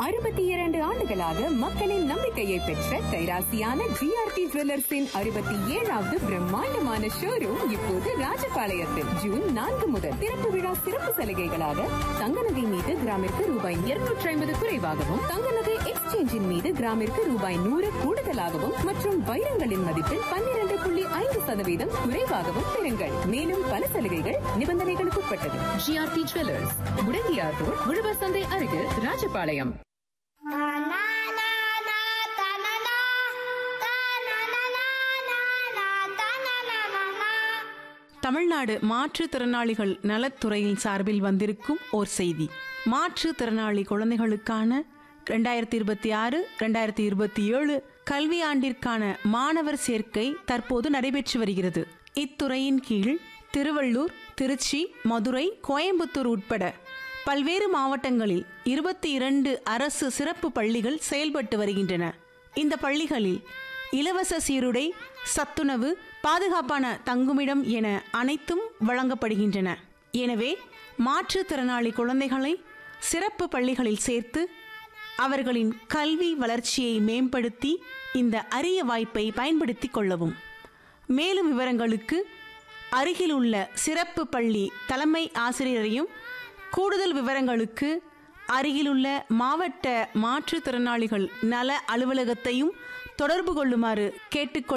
அறுபத்தி இரண்டு ஆண்டுகளாக மக்களின் நம்பிக்கையை பெற்ற கைராசியான ஜிஆர்டி ஜுவல்லர்ஸின் அறுபத்தி ஏழாவது பிரம்மாண்டமான ஷோரூம் இப்போது ராஜபாளையத்தில் ஜூன் நான்கு முதல் திறப்பு விழா சிறப்பு சலுகைகளாக தங்க நகை மீது கிராமிற்கு ரூபாய் இருநூற்றி ஐம்பது குறைவாகவும் தங்க நகை எக்ஸ்சேஞ்சின் மீது கிராமிற்கு ரூபாய் நூறு கூடுதலாகவும் மற்றும் வைரங்களின் மதிப்பில் பன்னிரண்டு புள்ளி ஐந்து சதவீதம் குறைவாகவும் பெறுங்கள் மேலும் பல சலுகைகள் நிபந்தனைகளுக்கு உட்பட்டது ஜிஆர்டி ஜுவல்லர்ஸ் முடங்கியார் ரோட் உழவர் சந்தை அருகில் ராஜபாளையம் தமிழ்நாடு மாற்றுத்திறனாளிகள் நலத்துறையின் சார்பில் வந்திருக்கும் ஓர் செய்தி மாற்றுத்திறனாளி குழந்தைகளுக்கான ரெண்டாயிரத்தி இருபத்தி ஆறு ரெண்டாயிரத்தி இருபத்தி ஏழு கல்வியாண்டிற்கான மாணவர் சேர்க்கை தற்போது நடைபெற்று வருகிறது இத்துறையின் கீழ் திருவள்ளூர் திருச்சி மதுரை கோயம்புத்தூர் உட்பட பல்வேறு மாவட்டங்களில் இருபத்தி இரண்டு அரசு சிறப்பு பள்ளிகள் செயல்பட்டு வருகின்றன இந்த பள்ளிகளில் இலவச சீருடை சத்துணவு பாதுகாப்பான தங்குமிடம் என அனைத்தும் வழங்கப்படுகின்றன எனவே மாற்றுத்திறனாளி குழந்தைகளை சிறப்பு பள்ளிகளில் சேர்த்து அவர்களின் கல்வி வளர்ச்சியை மேம்படுத்தி இந்த அரிய வாய்ப்பை பயன்படுத்திக் கொள்ளவும் மேலும் விவரங்களுக்கு அருகில் உள்ள சிறப்பு பள்ளி தலைமை ஆசிரியரையும் கூடுதல் விவரங்களுக்கு அருகிலுள்ள மாவட்ட மாற்றுத்திறனாளிகள் நல அலுவலகத்தையும் தொடர்பு கொள்ளுமாறு கேட்டுக்கொள்